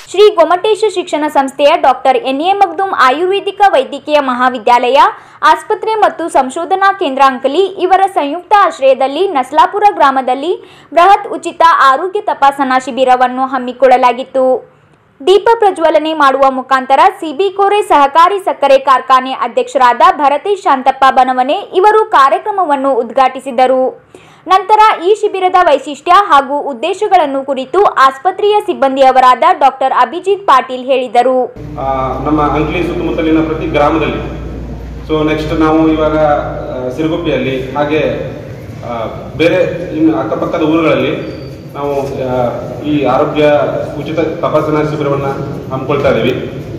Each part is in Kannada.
ಶ್ರೀ ಗೊಮಟೇಶ ಶಿಕ್ಷಣ ಸಂಸ್ಥೆಯ ಡಾಕ್ಟರ್ ಎನ್ ಎ ಮಗ್ದುಮ್ ಆಯುರ್ವೇದಿಕ ವೈದ್ಯಕೀಯ ಮಹಾವಿದ್ಯಾಲಯ ಆಸ್ಪತ್ರೆ ಮತ್ತು ಸಂಶೋಧನಾ ಕೇಂದ್ರ ಅಂಕಲಿ ಇವರ ಸಂಯುಕ್ತ ಆಶ್ರಯದಲ್ಲಿ ನಸ್ಲಾಪುರ ಗ್ರಾಮದಲ್ಲಿ ಬೃಹತ್ ಉಚಿತ ಆರೋಗ್ಯ ತಪಾಸಣಾ ಶಿಬಿರವನ್ನು ಹಮ್ಮಿಕೊಳ್ಳಲಾಗಿತ್ತು ದೀಪ ಪ್ರಜ್ವಲನೆ ಮಾಡುವ ಮುಖಾಂತರ ಸಿಬಿ ಕೋರೆ ಸಹಕಾರಿ ಸಕ್ಕರೆ ಕಾರ್ಖಾನೆ ಅಧ್ಯಕ್ಷರಾದ ಭರತೇಶ್ ಶಾಂತಪ್ಪ ಬನವನೆ ಇವರು ಕಾರ್ಯಕ್ರಮವನ್ನು ಉದ್ಘಾಟಿಸಿದರು ನಂತರ ಈ ಶಿಬಿರದ ವೈಶಿಷ್ಟ್ಯ ಹಾಗೂ ಉದ್ದೇಶಗಳನ್ನು ಕುರಿತು ಆಸ್ಪತ್ರೆಯ ಸಿಬ್ಬಂದಿಯವರಾದ ಡಾಕ್ಟರ್ ಅಭಿಜಿತ್ ಪಾಟೀಲ್ ಹೇಳಿದರು ಆ, ನಮ್ಮ ಅಂಕ್ಲಿ ಸುತ್ತಮುತ್ತಲಿನ ಪ್ರತಿ ಗ್ರಾಮದಲ್ಲಿ ಸೊ ನೆಕ್ಸ್ಟ್ ನಾವು ಇವಾಗ ಆ, ಸಿರುಗುಪ್ಪಿಯಲ್ಲಿ ಹಾಗೆ ಆ, ಬೇರೆ ಇನ್ನು ಅಕ್ಕಪಕ್ಕದ ಊರುಗಳಲ್ಲಿ ನಾವು ಆ, ಈ ಆರೋಗ್ಯ ಉಚಿತ ತಪಾಸಣಾ ಶಿಬಿರವನ್ನು ಹಮ್ಮಿಕೊಳ್ತಾ ಇದ್ದೀವಿ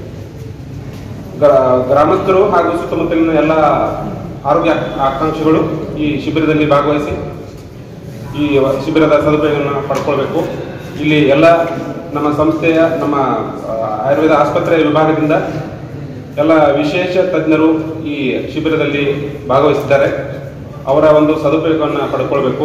ಗ್ರಾ- ಗ್ರಾಮಸ್ಥರು ಹಾಗೂ ಸುತ್ತಮುತ್ತಲಿನ ಎಲ್ಲ ಆರೋಗ್ಯ ಆಕಾಂಕ್ಷಿಗಳು ಈ ಶಿಬಿರದಲ್ಲಿ ಭಾಗವಹಿಸಿ ಈ ಶಿಬಿರದ ಸದುಪಯೋಗವನ್ನು ಪಡ್ಕೊಳ್ಬೇಕು ಇಲ್ಲಿ ಎಲ್ಲ ನಮ್ಮ ಸಂಸ್ಥೆಯ ನಮ್ಮ ಆ, ಆಯುರ್ವೇದ ಆಸ್ಪತ್ರೆ ವಿಭಾಗದಿಂದ ಎಲ್ಲ ವಿಶೇಷ ತಜ್ಞರು ಈ ಶಿಬಿರದಲ್ಲಿ ಭಾಗವಹಿಸಿದ್ದಾರೆ ಅವರ ಒಂದು ಸದುಪಯೋಗವನ್ನು ಪಡ್ಕೊಳ್ಬೇಕು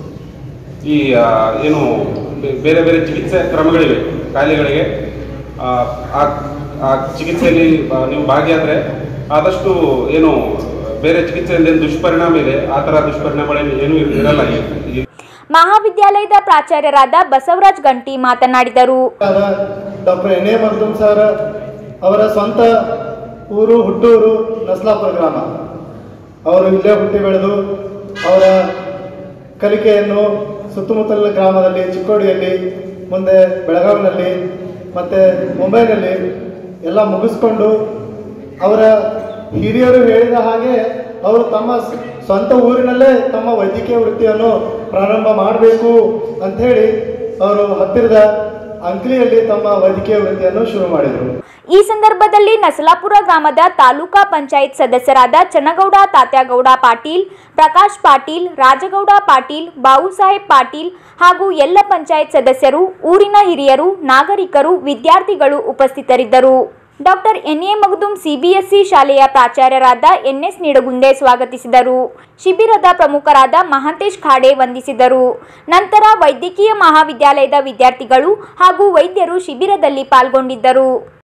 ಈ ಆ, ಏನು ಬೆ- ಬೇರೆ ಬೇರೆ ಚಿಕಿತ್ಸೆ ಕ್ರಮಗಳಿವೆ ಕಾಯಿಲೆಗಳಿಗೆ ಆ, ಆ ಆ ಚಿಕಿತ್ಸೆಯಲ್ಲಿ ಆ, ನೀವು ಭಾಗಿಯಾದರೆ ಆದಷ್ಟು ಏನು ಬೇರೆ ಚಿಕಿತ್ಸೆಯಿಂದ ಏನು ದುಷ್ಪರಿಣಾಮ ಇದೆ ಆ ಥರ ದುಷ್ಪರಿಣಾಮಗಳೇನು ಏನೂ ಇರಲ್ಲ ಈ- ಈ ಮಹಾವಿದ್ಯಾಲಯದ ಪ್ರಾಚಾರ್ಯರಾದ ಬಸವರಾಜ್ ಗಂಟಿ ಮಾತನಾಡಿದರು doctor N A Magdum sir ಅವರ ಸ್ವಂತ ಊರು ಹುಟ್ಟೂರು ನಸ್ಲಾಪುರ ಗ್ರಾಮ ಅವರು ಇಲ್ಲೇ ಹುಟ್ಟಿ ಬೆಳೆದು ಅವರ ಕಲಿಕೆಯನ್ನು ಸುತ್ತಮುತ್ತಲಿನ ಗ್ರಾಮದಲ್ಲಿ ಚಿಕ್ಕೋಡಿಯಲ್ಲಿ ಮುಂದೆ ಬೆಳಗಾವಿನಲ್ಲಿ ಮತ್ತು ಮುಂಬೈನಲ್ಲಿ ಎಲ್ಲ ಮುಗಿಸ್ಕೊಂಡು ಅವರ ಹಿರಿಯರು ಹೇಳಿದ ಹಾಗೆ ಅವರು ತಮ್ಮ ಸ್- ಸ್ವಂತ ಊರಿನಲ್ಲೇ ತಮ್ಮ ವೈದ್ಯಕೀಯ ವೃತ್ತಿಯನ್ನು ಪ್ರಾರಂಭ ಮಾಡಬೇಕು ಅಂಥೇಳಿ ಅವರು ಹತ್ತಿರದ ಅಂಕ್ಲಿಯಲ್ಲಿ ತಮ್ಮ ವೈದ್ಯಕೀಯ ವೃತ್ತಿಯನ್ನು ಶುರು ಮಾಡಿದರು ಈ ಸಂದರ್ಭದಲ್ಲಿ ನಸಲಾಪುರ ಗ್ರಾಮದ ತಾಲೂಕಾ ಪಂಚಾಯತ್ ಸದಸ್ಯರಾದ ಚನ್ನಗೌಡ ತಾತ್ಯಾಗೌಡ ಪಾಟೀಲ್ ಪ್ರಕಾಶ್ ಪಾಟೀಲ್ ರಾಜಗೌಡ ಪಾಟೀಲ್ ಬಾಬುಸಾಹೇಬ್ ಪಾಟೀಲ್ ಹಾಗೂ ಎಲ್ಲ ಪಂಚಾಯತ್ ಸದಸ್ಯರು ಊರಿನ ಹಿರಿಯರು ನಾಗರಿಕರು ವಿದ್ಯಾರ್ಥಿಗಳು ಉಪಸ್ಥಿತರಿದ್ದರು doctor N A Magdum CBSE ಶಾಲೆಯ ಪ್ರಾಚಾರ್ಯರಾದ ಎನ್ಎಸ್ ನಿಡಗುಂದೆ ಸ್ವಾಗತಿಸಿದರು ಶಿಬಿರದ ಪ್ರಮುಖರಾದ ಮಹಾಂತೇಶ್ ಖಾಡೆ ವಂದಿಸಿದರು ನಂತರ ವೈದ್ಯಕೀಯ ಮಹಾವಿದ್ಯಾಲಯದ ವಿದ್ಯಾರ್ಥಿಗಳು ಹಾಗೂ ವೈದ್ಯರು ಶಿಬಿರದಲ್ಲಿ ಪಾಲ್ಗೊಂಡಿದ್ದರು